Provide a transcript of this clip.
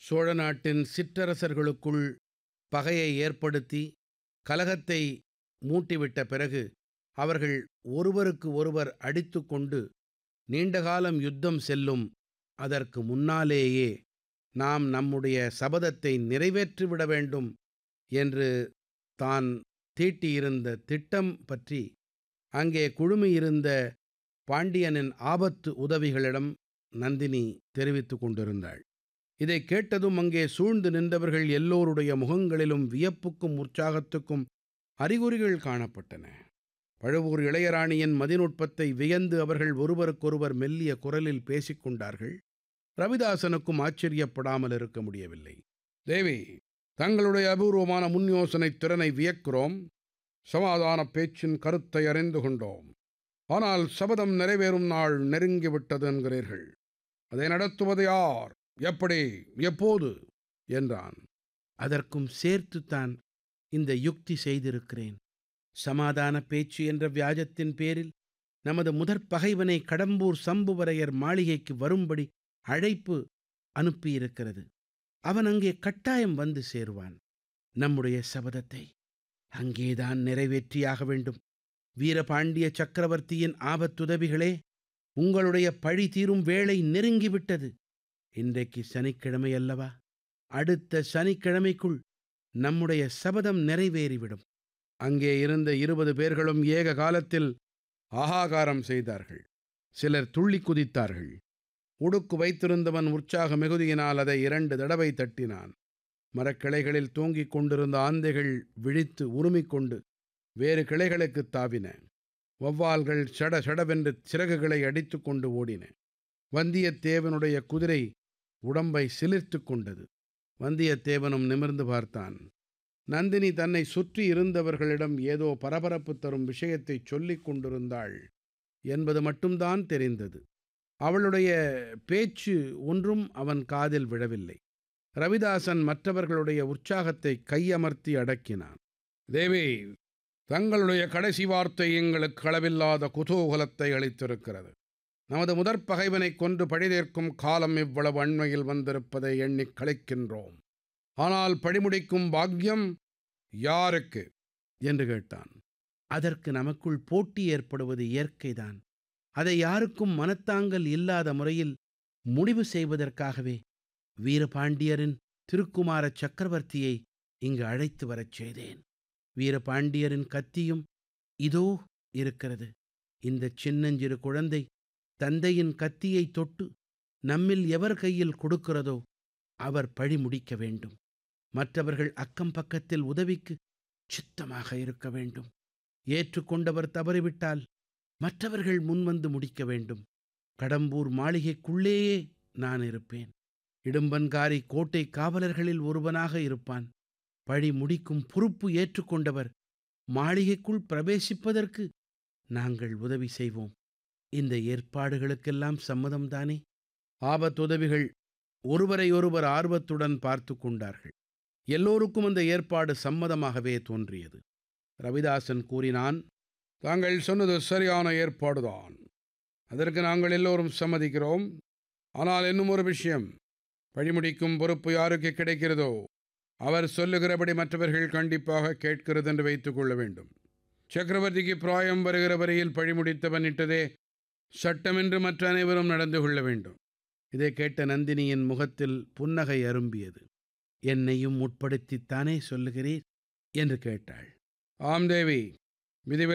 சோழ நாட்டின் சிற்றரசர்களுக்குள் பகையை ஏற்படுத்தி கலகத்தை மூட்டிவிட்ட பிறகு அவர்கள் ஒருவருக்கு ஒருவர் அடித்துக் கொண்டு நீண்டகாலம் யுத்தம் செல்லும் அதற்கு முன்னாலேயே நாம் நம்முடைய சபதத்தை நிறைவேற்றிவிட வேண்டும் என்று தான் தீட்டியிருந்த திட்டம் பற்றி அங்கே குழுமியிருந்த பாண்டியனின் ஆபத்து உதவிகளிடம் நந்தினி தெரிவித்துக் கொண்டிருந்தாள் இதைக் கேட்டதும் அங்கே சூழ்ந்து நின்றவர்கள் எல்லோருடைய முகங்களிலும் வியப்புக்கும் உற்சாகத்துக்கும் அறிகுறிகள் காணப்பட்டன பழுவூர் இளையராணியின் மதிநுட்பத்தை வியந்து அவர்கள் ஒருவருக்கொருவர் மெல்லிய குரலில் பேசிக் கொண்டார்கள் ரவிதாசனுக்கும் ஆச்சரியப்படாமல் இருக்க முடியவில்லை தேவி தங்களுடைய அபூர்வமான முன் யோசனைத் திறனை வியக்கிறோம் சமாதான பேச்சின் கருத்தை அறிந்து கொண்டோம் ஆனால் சபதம் நிறைவேறும் நாள் நெருங்கிவிட்டது என்கிறீர்கள் அதை நடத்துவது யார் எப்படி எப்போது என்றான் அதற்கும் சேர்த்துத்தான் இந்த யுக்தி செய்திருக்கிறேன் சமாதான பேச்சு என்ற வியாஜத்தின் பேரில் நமது முதற் பகைவனை கடம்பூர் சம்புவரையர் மாளிகைக்கு வரும்படி அழைப்பு அனுப்பியிருக்கிறது அவன் அங்கே கட்டாயம் வந்து சேருவான் நம்முடைய சபதத்தை அங்கேதான் நிறைவேற்றியாக வேண்டும் வீரபாண்டிய சக்கரவர்த்தியின் ஆபத்துதவிகளே உங்களுடைய பழி தீரும் வேளை நெருங்கிவிட்டது இன்றைக்கு சனிக்கிழமை அல்லவா அடுத்த சனிக்கிழமைக்குள் நம்முடைய சபதம் நிறைவேறிவிடும் அங்கே இருந்த இருபது பேர்களும் ஏக காலத்தில் ஆகாகாரம் செய்தார்கள் சிலர் துள்ளி குதித்தார்கள் உடுக்கு வைத்திருந்தவன் உற்சாக மிகுதியினால் அதை இரண்டு தடவை தட்டினான் மரக்கிளைகளில் தூங்கிக் கொண்டிருந்த ஆந்தைகள் விழித்து உருமிக்கொண்டு வேறு கிளைகளுக்குத் தாவின வௌவால்கள் சட சடவென்று சிறகுகளை அடித்துக் கொண்டு ஓடின வந்தியத்தேவனுடைய குதிரை உடம்பை சிலிர்த்து கொண்டது வந்தியத்தேவனும் நிமிர்ந்து பார்த்தான் நந்தினி தன்னை சுற்றி இருந்தவர்களிடம் ஏதோ பரபரப்பு தரும் விஷயத்தை சொல்லிக் கொண்டிருந்தாள் என்பது மட்டும்தான் தெரிந்தது அவளுடைய பேச்சு ஒன்றும் அவன் காதில் விழவில்லை ரவிதாசன் மற்றவர்களுடைய உற்சாகத்தை கையமர்த்தி அடக்கினான் தேவி தங்களுடைய கடைசி வார்த்தை எங்களுக்கு அளவில்லாத குதூகலத்தை அளித்திருக்கிறது நமது முதற் பகைவனை கொன்று பழிதேற்கும் காலம் இவ்வளவு அண்மையில் வந்திருப்பதை எண்ணிக் கழிக்கின்றோம் ஆனால் பழிமுடிக்கும் பாக்கியம் யாருக்கு என்று கேட்டான் அதற்கு நமக்குள் போட்டி ஏற்படுவது இயற்கைதான் அதை யாருக்கும் மனத்தாங்கல் இல்லாத முறையில் முடிவு செய்வதற்காகவே வீரபாண்டியரின் திருக்குமார சக்கரவர்த்தியை இங்கு அழைத்து வரச் செய்தேன் வீரபாண்டியரின் கத்தியும் இதோ இருக்கிறது இந்த சின்னஞ்சிறு குழந்தை தந்தையின் கத்தியை தொட்டு நம்மில் எவர் கையில் கொடுக்கிறதோ அவர் பழி முடிக்க வேண்டும் மற்றவர்கள் அக்கம் பக்கத்தில் உதவிக்கு சித்தமாக இருக்க வேண்டும் ஏற்றுக்கொண்டவர் தவறிவிட்டால் மற்றவர்கள் முன்வந்து முடிக்க வேண்டும் கடம்பூர் மாளிகைக்குள்ளேயே நான் இருப்பேன் இடும்பன்காரி கோட்டை காவலர்களில் ஒருவனாக இருப்பான் பழி முடிக்கும் பொறுப்பு ஏற்றுக்கொண்டவர் மாளிகைக்குள் பிரவேசிப்பதற்கு நாங்கள் உதவி செய்வோம் இந்த ஏற்பாடுகளுக்கெல்லாம் சம்மதம்தானே ஆபத்துதவிகள் ஒருவரையொருவர் ஆர்வத்துடன் பார்த்து கொண்டார்கள் எல்லோருக்கும் அந்த ஏற்பாடு சம்மதமாகவே தோன்றியது ரவிதாசன் கூறினான் தாங்கள் சொன்னது சரியான ஏற்பாடுதான் அதற்கு நாங்கள் எல்லோரும் சம்மதிக்கிறோம் ஆனால் இன்னும் ஒரு விஷயம் பழிமுடிக்கும் பொறுப்பு யாருக்கு கிடைக்கிறதோ அவர் சொல்லுகிறபடி மற்றவர்கள் கண்டிப்பாக கேட்கிறது என்று வைத்துக் கொள்ள வேண்டும் சக்கரவர்த்திக்கு பிராயம் வருகிற வரையில் பழிமுடித்தவன் இட்டதே சட்டமென்று மற்ற அனைவரும் நடந்து கொள்ள வேண்டும் இதை கேட்ட நந்தினியின் முகத்தில் புன்னகை அரும்பியது என்னையும் உட்படுத்தித்தானே சொல்லுகிறீர் என்று கேட்டாள் ஆம் தேவி விதி